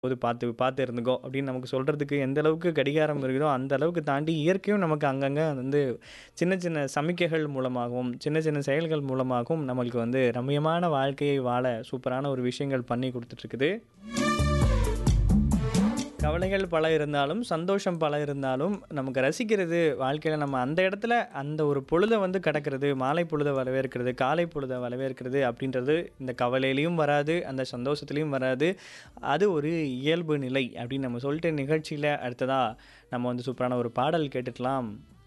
போது பார்த்து பார்த்து இருந்துக்கோ அப்படின்னு நமக்கு சொல்கிறதுக்கு எந்த அளவுக்கு கடிகாரம் இருக்குதோ அந்த அளவுக்கு தாண்டி இயற்கையும் நமக்கு அங்கங்கே வந்து சின்ன சின்ன சமிக்கைகள் மூலமாகவும் சின்ன சின்ன செயல்கள் மூலமாகவும் நம்மளுக்கு வந்து ரம்மியமான வாழ்க்கையை வாழ சூப்பரான ஒரு விஷயங்கள் பண்ணி கொடுத்துட்ருக்குது கவலைகள் பல இருந்தாலும் சந்தோஷம் பல இருந்தாலும் நமக்கு ரசிக்கிறது வாழ்க்கையில் நம்ம அந்த இடத்துல அந்த ஒரு பொழுதை வந்து கடக்கிறது மாலை பொழுதை வரவேற்கிறது காலை பொழுதை வரவேற்கிறது அப்படின்றது இந்த கவலையிலையும் வராது அந்த சந்தோஷத்துலேயும் வராது அது ஒரு இயல்பு நிலை அப்படின்னு நம்ம சொல்லிட்டு நிகழ்ச்சியில் அடுத்ததாக நம்ம வந்து சூப்பரான ஒரு பாடல் கேட்டுக்கலாம்